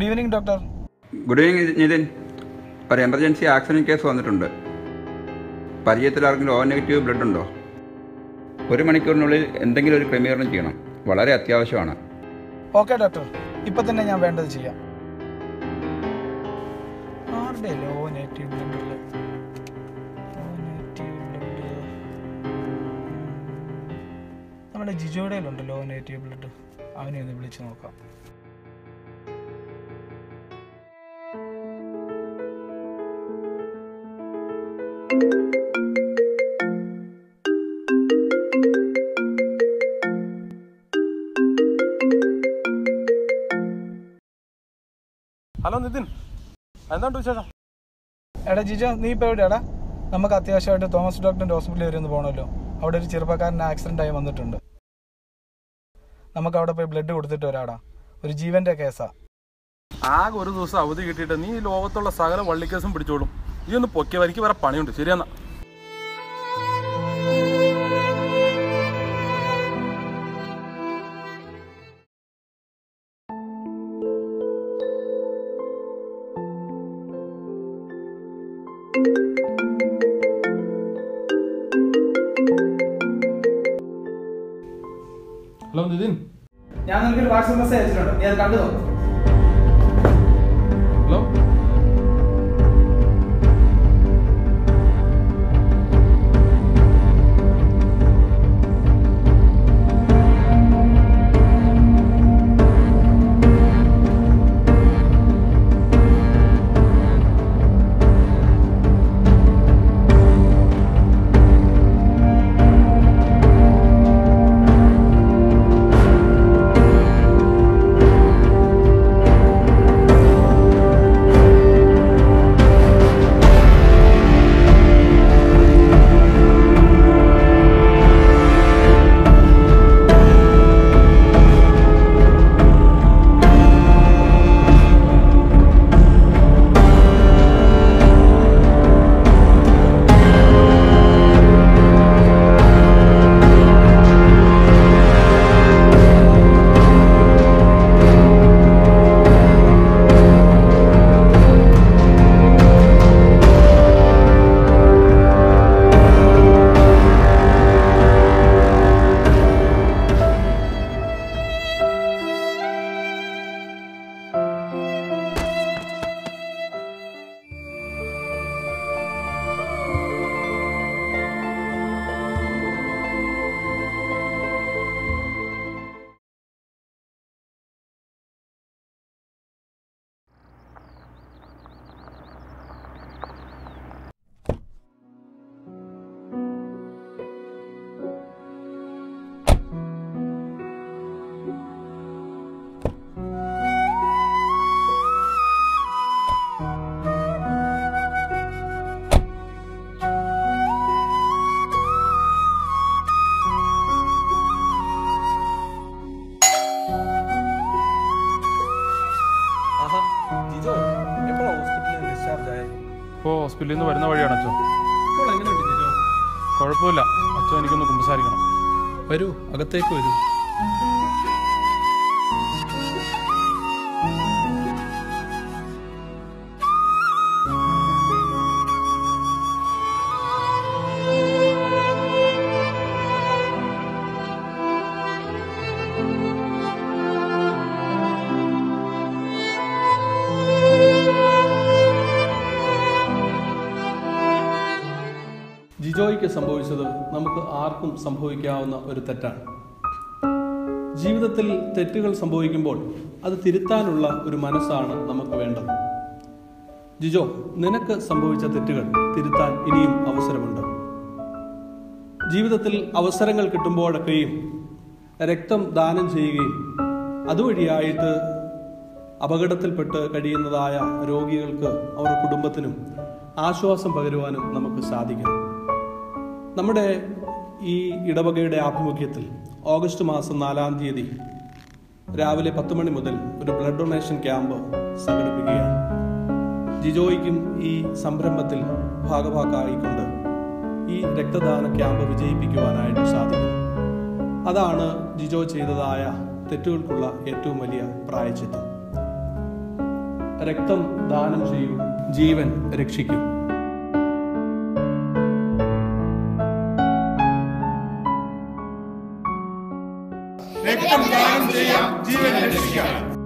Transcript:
good evening doctor good evening Nithin ഒരു emergency accident case വന്നിട്ടുണ്ട് പരിചയത്തിൽ ആർക്കെങ്കിലും ഓ നെഗറ്റീവ് ബ്ലഡ് ഉണ്ടോ ഒരു മണിക്കൂറിനുള്ളിൽ എന്തെങ്കിലും ഒരു ക്രമീകരണം ചെയ്യണം വളരെ അത്യാവശ്യമാണ് ഓക്കെ ഡോക്ടർ ഇപ്പൊ തന്നെ ഞാൻ വേണ്ടത് ചെയ്യാം ആരുടെ O negative blood O negative blood നമ്മുടെ ജിജോയുടെയിലുണ്ട് ലോ നെഗറ്റീവ് ബ്ലഡ് അവനെ ഒന്ന് വിളിച്ചു നോക്കാം ഹലോ നിതിൻ എന്തുണ്ട് വിശേഷം എടാ ജിജോ നീ ഇപ്പോൾ എവിടെയാടാ നമുക്ക് അത്യാവശ്യമായിട്ട് തോമസ് ഡോക്ടറിന്റെ ഹോസ്പിറ്റലിൽ വരെ ഒന്ന് പോകണമല്ലോ അവിടെ ഒരു ചെറുപ്പക്കാരന് ആക്സിഡന്റ് ആയി വന്നിട്ടുണ്ട് നമുക്ക് അവിടെ പോയി ബ്ലഡ് കൊടുത്തിട്ട് വരാടാ ഒരു ജീവന്റെ കേസാ ആകെ ഒരു ദിവസം അവധി കിട്ടിയിട്ട് നീ ഈ ലോകത്തുള്ള സകല വള്ളിക്കേസും പിടിച്ചോളും നീ ഒന്ന് പൊക്കിയ വരിക്ക് വേറെ പണിയുണ്ട് ശരിയെന്നാ ഹലോ നിതിൻ ഞാൻ നിനക്കൊരു വാട്സപ്പ് മെസ്സേജ് അയച്ചിട്ടുണ്ട് നീ അത് കണ്ടു നോക്ക് ഹലോ ആഹാ ജിജോ എപ്പോഴാണ് ഹോസ്പിറ്റലിൽ നിന്ന് ഡിസ്ചാർജ് ആയത് ഇപ്പോൾ ഹോസ്പിറ്റലിൽ നിന്ന് വരുന്ന വഴിയാണ് അച്ഛൻ ഇപ്പോൾ എങ്ങനെയുണ്ട് ജിജോ കുഴപ്പമില്ല അച്ഛൻ എനിക്കൊന്ന് കുമ്പസാരിക്കണം വരൂ അകത്തേക്ക് വരൂ ജിജോയ്ക്ക് സംഭവിച്ചത് നമുക്ക് ആർക്കും സംഭവിക്കാവുന്ന ഒരു തെറ്റാണ് ജീവിതത്തിൽ തെറ്റുകൾ സംഭവിക്കുമ്പോൾ അത് തിരുത്താനുള്ള ഒരു മനസ്സാണ് നമുക്ക് വേണ്ടത് ജിജോ നിനക്ക് സംഭവിച്ച തെറ്റുകൾ തിരുത്താൻ ഇനിയും അവസരമുണ്ട് ജീവിതത്തിൽ അവസരങ്ങൾ കിട്ടുമ്പോഴൊക്കെയും രക്തം ദാനം ചെയ്യുകയും അതുവഴിയായിട്ട് അപകടത്തിൽപ്പെട്ട് കഴിയുന്നതായ രോഗികൾക്ക് അവരുടെ കുടുംബത്തിനും ആശ്വാസം പകരുവാനും നമുക്ക് സാധിക്കണം നമ്മുടെ ഈ ഇടവകയുടെ ആഭിമുഖ്യത്തിൽ ഓഗസ്റ്റ് മാസം നാലാം തീയതി രാവിലെ പത്ത് മണി മുതൽ ഒരു ബ്ലഡ് ഡൊണേഷൻ ക്യാമ്പ് സംഘടിപ്പിക്കുകയാണ് ജിജോയ്ക്കും ഈ സംരംഭത്തിൽ ഭാഗഭാക്കായിക്കൊണ്ട് ഈ രക്തദാന ക്യാമ്പ് വിജയിപ്പിക്കുവാനായിട്ട് സാധിക്കും അതാണ് ജിജോ ചെയ്തതായ തെറ്റുകൾക്കുള്ള ഏറ്റവും വലിയ പ്രായച്ചിത്തം രക്തം ദാനം ചെയ്യൂ ജീവൻ രക്ഷിക്കൂ രക്തം ദാനം ചെയ്യാം ജീവൻ രക്ഷിക്കാം